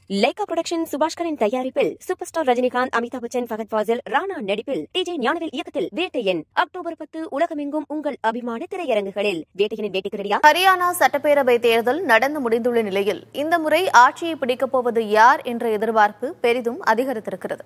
Lyca production சுபாஷ்கரின் தயாரிப்பில் super star Rajinikanth Amitabh Bachchan Fahadh Faasil Rana நடிப்பில் டிஜே ஞானவேல் இயக்கத்தில் வேட்டையன் அக்டோபர் பத்து உலகமெங்கும் உங்கள் அபிமான திரையரங்குகளில் வேட்டையனின் வேட்டைக்கு ரெடியா ஹரியானா சட்டப்பேரவை தேர்தல் நடந்து முடிந்துள்ள நிலையில் இந்த முறை ஆட்சியை பிடிக்கப் போவது யார் என்ற எதிர்பார்ப்பு பெரிதும் அதிகரித்திருக்கிறது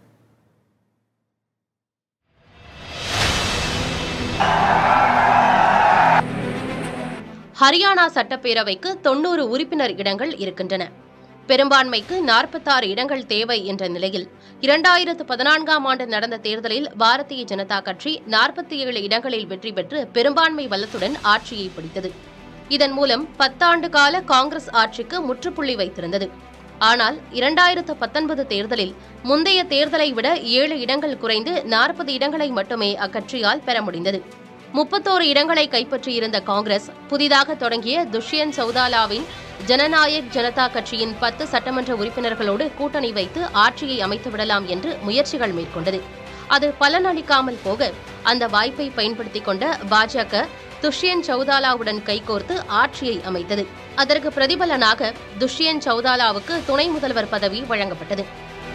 ஹரியானா சட்டப்பேரவைக்கு தொன்னூறு உறுப்பினர் இடங்கள் இருக்கின்றன பெரும்பான்மைக்கு நாற்பத்தாறு இடங்கள் தேவை என்ற நிலையில் இரண்டாயிரத்து பதினான்காம் ஆண்டு நடந்த தேர்தலில் பாரதிய ஜனதா கட்சி நாற்பத்தி ஏழு இடங்களில் வெற்றி பெற்று பெரும்பான்மை பலத்துடன் ஆட்சியை பிடித்தது இதன் மூலம் பத்தாண்டு கால காங்கிரஸ் ஆட்சிக்கு முற்றுப்புள்ளி வைத்திருந்தது ஆனால் இரண்டாயிரத்து பத்தொன்பது தேர்தலில் முந்தைய தேர்தலை விட ஏழு இடங்கள் குறைந்து நாற்பது இடங்களை மட்டுமே அக்கட்சியால் பெற முடிந்தது முப்பத்தோரு இடங்களை கைப்பற்றியிருந்த காங்கிரஸ் புதிதாக தொடங்கிய துஷ்யந்த் சௌதாலாவின் ஜனநாயக் ஜனதா கட்சியின் பத்து சட்டமன்ற உறுப்பினர்களோடு கூட்டணி வைத்து ஆட்சியை அமைத்துவிடலாம் என்று முயற்சிகள் மேற்கொண்டது அது பலனளிக்காமல் போக அந்த வாய்ப்பை பயன்படுத்திக் கொண்ட பாஜக துஷ்யந்த் சௌதாலாவுடன் கைகோர்த்து ஆட்சியை அமைத்தது அதற்கு பிரதிபலனாக துஷ்யந்த் சௌதாலாவுக்கு துணை முதல்வர் பதவி வழங்கப்பட்டது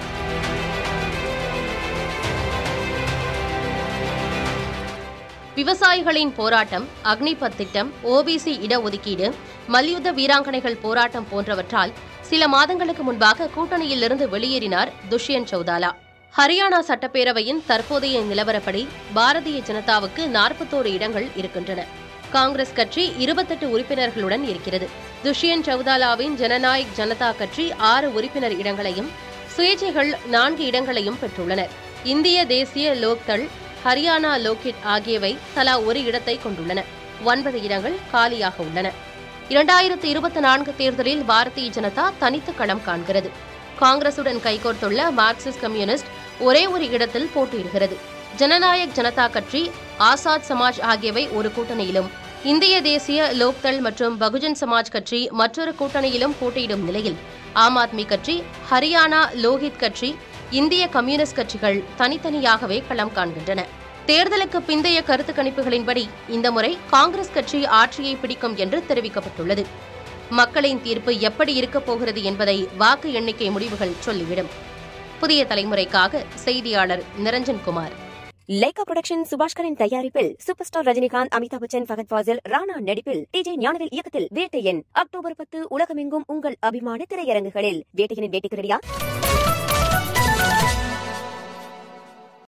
விவசாயிகளின் போராட்டம் அக்னிபத் திட்டம் ஓபிசி இடஒதுக்கீடு மல்யுத்த வீராங்கனைகள் போராட்டம் போன்றவற்றால் சில மாதங்களுக்கு முன்பாக கூட்டணியிலிருந்து வெளியேறினார் துஷ்யந்த் சௌதாலா ஹரியானா சட்டப்பேரவையின் தற்போதைய நிலவரப்படி பாரதிய ஜனதாவுக்கு நாற்பத்தோரு இடங்கள் இருக்கின்றன காங்கிரஸ் கட்சி இருபத்தெட்டு உறுப்பினர்களுடன் இருக்கிறது துஷ்யந்த் சௌதாலாவின் ஜனநாயக் ஜனதா கட்சி ஆறு உறுப்பினர் இடங்களையும் சுயேட்சைகள் நான்கு இடங்களையும் பெற்றுள்ளனர் இந்திய தேசிய லோக்தள் ஹரியானா லோகித் ஆகியவை தலா ஒரு இடத்தை கொண்டுள்ளன ஒன்பது இடங்கள் காலியாக உள்ளன இரண்டாயிரத்து இருபத்தி நான்கு தேர்தலில் பாரதிய ஜனதா தனித்து களம் காண்கிறது காங்கிரசுடன் கைகோர்த்துள்ள மார்க்சிஸ்ட் கம்யூனிஸ்ட் ஒரே ஒரு இடத்தில் போட்டியிடுகிறது ஜனநாயக் ஜனதா கட்சி ஆசாத் சமாஜ் ஆகியவை ஒரு கூட்டணியிலும் இந்திய தேசிய லோக்தள் மற்றும் பகுஜன் சமாஜ் கட்சி மற்றொரு கூட்டணியிலும் போட்டியிடும் நிலையில் ஆம் ஆத்மி கட்சி ஹரியானா லோகித் கட்சி இந்திய கம்யூனிஸ்ட் கட்சிகள் தனித்தனியாகவே களம் காண்கின்றன தேர்தலுக்கு பிந்தைய கருத்து கணிப்புகளின்படி இந்த முறை காங்கிரஸ் கட்சி ஆட்சியை பிடிக்கும் என்று தெரிவிக்கப்பட்டுள்ளது மக்களின் தீர்ப்பு எப்படி இருக்கப் போகிறது என்பதை வாக்கு எண்ணிக்கை முடிவுகள் சொல்லிவிடும் புதிய தலைமுறைக்காக செய்தியாளர் நிரஞ்சன் குமார் லைகா புரொடக்ஷன் சுபாஷ்கரின் தயாரிப்பில் சூப்பர் ஸ்டார் ரஜினிகாந்த் அமிதாப் பச்சன் ஃபகத் ஃபாசில் ராணா நடிப்பில் டிஜே ஞானவேல் இயக்கத்தில் வேட்டையன் அக்டோபர் பத்து உலகமெங்கும் உங்கள் அபிமான திரையரங்குகளில் வேட்டையனின் வேட்டைக்கு ரெடியா